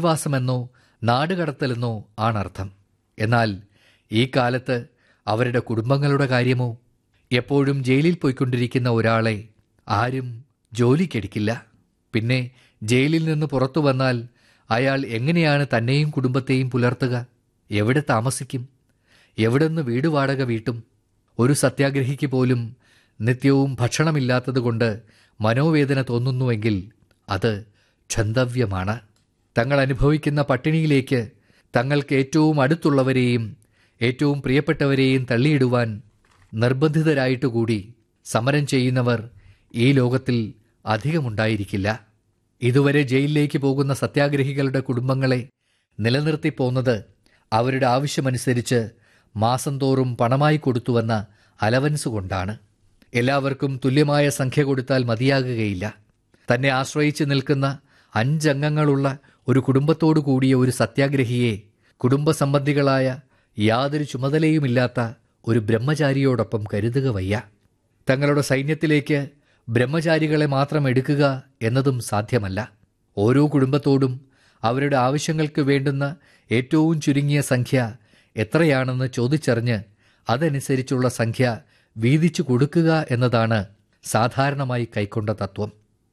ജയിൽവാസമെന്നോ നാടുകടത്തലെന്നോ ആണർത്ഥം എന്നാൽ ഈ കാലത്ത് അവരുടെ കുടുംബങ്ങളുടെ കാര്യമോ എപ്പോഴും ജയിലിൽ പോയിക്കൊണ്ടിരിക്കുന്ന ഒരാളെ ആരും ജോലിക്കെടുക്കില്ല പിന്നെ ജയിലിൽ നിന്ന് പുറത്തു വന്നാൽ അയാൾ എങ്ങനെയാണ് തന്നെയും കുടുംബത്തെയും പുലർത്തുക എവിടെ താമസിക്കും എവിടുന്ന് വീട് വാടക വീട്ടും ഒരു സത്യാഗ്രഹിക്ക് പോലും നിത്യവും ഭക്ഷണമില്ലാത്തതുകൊണ്ട് മനോവേദന തോന്നുന്നുവെങ്കിൽ അത് ക്ഷന്തവ്യമാണ് തങ്ങൾ അനുഭവിക്കുന്ന പട്ടിണിയിലേക്ക് തങ്ങൾക്ക് ഏറ്റവും അടുത്തുള്ളവരെയും ഏറ്റവും പ്രിയപ്പെട്ടവരെയും തള്ളിയിടുവാൻ നിർബന്ധിതരായിട്ടുകൂടി സമരം ചെയ്യുന്നവർ ഈ ലോകത്തിൽ അധികമുണ്ടായിരിക്കില്ല ഇതുവരെ ജയിലിലേക്ക് പോകുന്ന സത്യാഗ്രഹികളുടെ കുടുംബങ്ങളെ നിലനിർത്തി പോന്നത് അവരുടെ ആവശ്യമനുസരിച്ച് മാസം തോറും പണമായി കൊടുത്തുവന്ന അലവൻസ് കൊണ്ടാണ് എല്ലാവർക്കും തുല്യമായ സംഖ്യ കൊടുത്താൽ മതിയാകുകയില്ല തന്നെ ആശ്രയിച്ച് നിൽക്കുന്ന അഞ്ചംഗങ്ങളുള്ള ഒരു കുടുംബത്തോടു കൂടിയ ഒരു സത്യാഗ്രഹിയെ കുടുംബസംബന്ധികളായ യാതൊരു ചുമതലയുമില്ലാത്ത ഒരു ബ്രഹ്മചാരിയോടൊപ്പം കരുതുക വയ്യ തങ്ങളുടെ സൈന്യത്തിലേക്ക് ബ്രഹ്മചാരികളെ മാത്രം എടുക്കുക എന്നതും സാധ്യമല്ല ഓരോ കുടുംബത്തോടും അവരുടെ ആവശ്യങ്ങൾക്ക് വേണ്ടുന്ന ഏറ്റവും ചുരുങ്ങിയ സംഖ്യ എത്രയാണെന്ന് ചോദിച്ചറിഞ്ഞ് അതനുസരിച്ചുള്ള സംഖ്യ വീതിച്ചു കൊടുക്കുക എന്നതാണ് സാധാരണമായി കൈക്കൊണ്ട തത്വം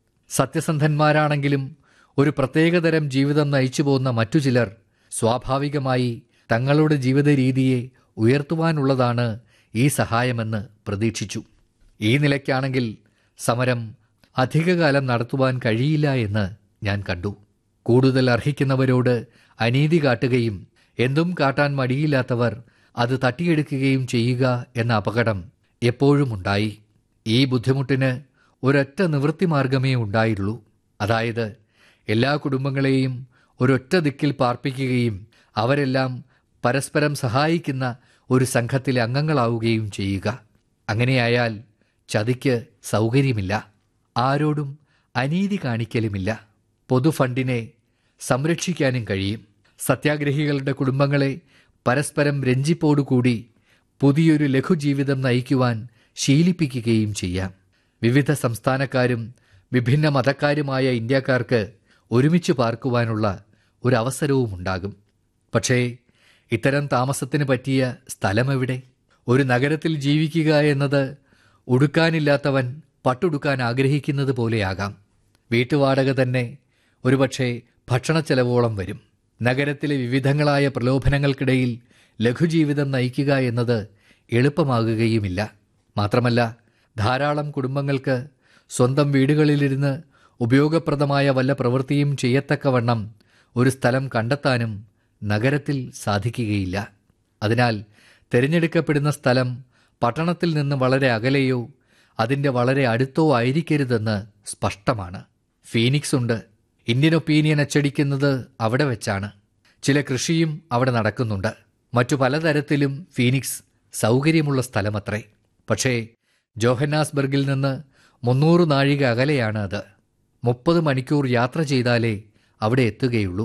സത്യസന്ധന്മാരാണെങ്കിലും ഒരു പ്രത്യേകതരം ജീവിതം നയിച്ചു പോകുന്ന മറ്റു ചിലർ സ്വാഭാവികമായി തങ്ങളുടെ ജീവിത രീതിയെ ഉയർത്തുവാനുള്ളതാണ് ഈ സഹായമെന്ന് പ്രതീക്ഷിച്ചു ഈ നിലയ്ക്കാണെങ്കിൽ സമരം അധികകാലം നടത്തുവാൻ കഴിയില്ല എന്ന് ഞാൻ കണ്ടു കൂടുതൽ അർഹിക്കുന്നവരോട് അനീതി കാട്ടുകയും എന്തും കാട്ടാൻ മടിയില്ലാത്തവർ അത് തട്ടിയെടുക്കുകയും ചെയ്യുക എന്ന അപകടം എപ്പോഴും ഉണ്ടായി ഈ ബുദ്ധിമുട്ടിന് ഒരൊറ്റ നിവൃത്തി മാർഗമേ ഉണ്ടായുള്ളൂ അതായത് എല്ലാ കുടുംബങ്ങളെയും ഒരൊറ്റ ദിക്കിൽ പാർപ്പിക്കുകയും അവരെല്ലാം പരസ്പരം സഹായിക്കുന്ന ഒരു സംഘത്തിലെ അംഗങ്ങളാവുകയും ചെയ്യുക അങ്ങനെയായാൽ ചതിക്ക് സൗകര്യമില്ല ആരോടും അനീതി കാണിക്കലുമില്ല പൊതുഫണ്ടിനെ സംരക്ഷിക്കാനും കഴിയും സത്യാഗ്രഹികളുടെ കുടുംബങ്ങളെ പരസ്പരം രഞ്ജിപ്പോടുകൂടി പുതിയൊരു ലഘുജീവിതം നയിക്കുവാൻ ശീലിപ്പിക്കുകയും ചെയ്യാം വിവിധ സംസ്ഥാനക്കാരും വിഭിന്ന മതക്കാരുമായ ഇന്ത്യക്കാർക്ക് ഒരുമിച്ച് പാർക്കുവാനുള്ള ഒരു അവസരവുമുണ്ടാകും പക്ഷേ ഇത്തരം താമസത്തിന് പറ്റിയ സ്ഥലമെവിടെ ഒരു നഗരത്തിൽ ജീവിക്കുക എന്നത് ഉടുക്കാനില്ലാത്തവൻ പട്ടുടുക്കാൻ ആഗ്രഹിക്കുന്നത് പോലെയാകാം വീട്ടുവാടക തന്നെ ഒരുപക്ഷെ ഭക്ഷണച്ചെലവോളം വരും നഗരത്തിലെ വിവിധങ്ങളായ പ്രലോഭനങ്ങൾക്കിടയിൽ ലഘുജീവിതം നയിക്കുക എന്നത് എളുപ്പമാകുകയുമില്ല മാത്രമല്ല ധാരാളം കുടുംബങ്ങൾക്ക് സ്വന്തം വീടുകളിലിരുന്ന് ഉപയോഗപ്രദമായ വല്ല പ്രവൃത്തിയും ചെയ്യത്തക്കവണ്ണം ഒരു സ്ഥലം കണ്ടെത്താനും നഗരത്തിൽ സാധിക്കുകയില്ല അതിനാൽ തിരഞ്ഞെടുക്കപ്പെടുന്ന സ്ഥലം പട്ടണത്തിൽ നിന്ന് വളരെ അകലെയോ അതിൻ്റെ വളരെ അടുത്തോ ആയിരിക്കരുതെന്ന് സ്പഷ്ടമാണ് ഫീനിക്സ് ഉണ്ട് ഇന്ത്യൻ ഒപ്പീനിയൻ അച്ചടിക്കുന്നത് അവിടെ വെച്ചാണ് ചില കൃഷിയും അവിടെ നടക്കുന്നുണ്ട് മറ്റു പലതരത്തിലും ഫീനിക്സ് സൗകര്യമുള്ള സ്ഥലമത്രേ പക്ഷേ ജോഹന്നാസ്ബർഗിൽ നിന്ന് മുന്നൂറ് നാഴിക അകലെയാണ് അത് മുപ്പത് മണിക്കൂർ യാത്ര ചെയ്താലേ അവിടെ എത്തുകയുള്ളൂ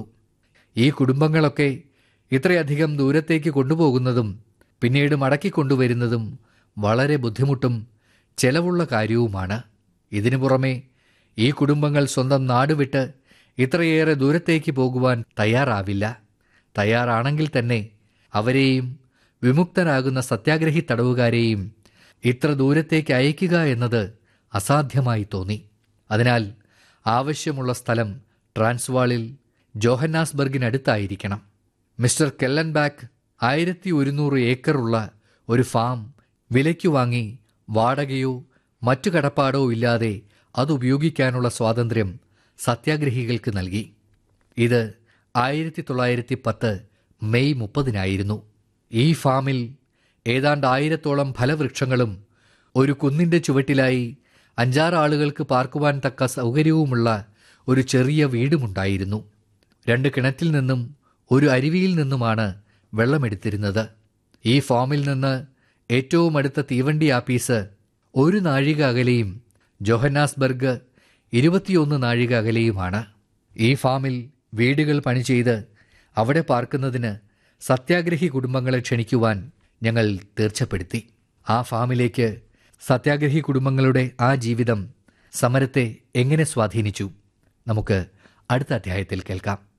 ഈ കുടുംബങ്ങളൊക്കെ ഇത്രയധികം ദൂരത്തേക്ക് കൊണ്ടുപോകുന്നതും പിന്നീട് മടക്കി കൊണ്ടുവരുന്നതും വളരെ ബുദ്ധിമുട്ടും ചെലവുള്ള കാര്യവുമാണ് ഇതിനു പുറമെ ഈ കുടുംബങ്ങൾ സ്വന്തം നാട് വിട്ട് ഇത്രയേറെ ദൂരത്തേക്ക് പോകുവാൻ തയ്യാറാവില്ല തയ്യാറാണെങ്കിൽ തന്നെ അവരെയും വിമുക്തരാകുന്ന സത്യാഗ്രഹി തടവുകാരെയും ഇത്ര ദൂരത്തേക്ക് അയക്കുക എന്നത് അസാധ്യമായി തോന്നി അതിനാൽ ആവശ്യമുള്ള സ്ഥലം ട്രാൻസ്വാളിൽ ജോഹന്നാസ്ബർഗിനടുത്തായിരിക്കണം മിസ്റ്റർ കെല്ലൻബാക്ക് ആയിരത്തി ഒരുന്നൂറ് ഏക്കറുള്ള ഒരു ഫാം വിലയ്ക്ക് വാങ്ങി വാടകയോ മറ്റു കടപ്പാടോ ഇല്ലാതെ അത് ഉപയോഗിക്കാനുള്ള സ്വാതന്ത്ര്യം സത്യാഗ്രഹികൾക്ക് നൽകി ഇത് ആയിരത്തി തൊള്ളായിരത്തി പത്ത് മെയ് മുപ്പതിനായിരുന്നു ഈ ഫാമിൽ ഏതാണ്ട് ആയിരത്തോളം ഫലവൃക്ഷങ്ങളും ഒരു കുന്നിൻ്റെ ചുവട്ടിലായി അഞ്ചാറ് ആളുകൾക്ക് പാർക്കുവാൻ തക്ക സൗകര്യവുമുള്ള ഒരു ചെറിയ വീടുമുണ്ടായിരുന്നു രണ്ട് കിണറ്റിൽ നിന്നും ഒരു അരുവിയിൽ നിന്നുമാണ് വെള്ളമെടുത്തിരുന്നത് ഈ ഫാമിൽ നിന്ന് ഏറ്റവും അടുത്ത തീവണ്ടി ആപ്പീസ് ഒരു നാഴിക അകലെയും ജോഹന്നാസ്ബർഗ് ഇരുപത്തിയൊന്ന് നാഴിക അകലെയുമാണ് ഈ ഫാമിൽ വീടുകൾ പണി ചെയ്ത് അവിടെ പാർക്കുന്നതിന് സത്യാഗ്രഹി കുടുംബങ്ങളെ ക്ഷണിക്കുവാൻ ഞങ്ങൾ തീർച്ചപ്പെടുത്തി ആ ഫാമിലേക്ക് സത്യാഗ്രഹി കുടുംബങ്ങളുടെ ആ ജീവിതം സമരത്തെ എങ്ങനെ സ്വാധീനിച്ചു നമുക്ക് അടുത്ത അധ്യായത്തിൽ കേൾക്കാം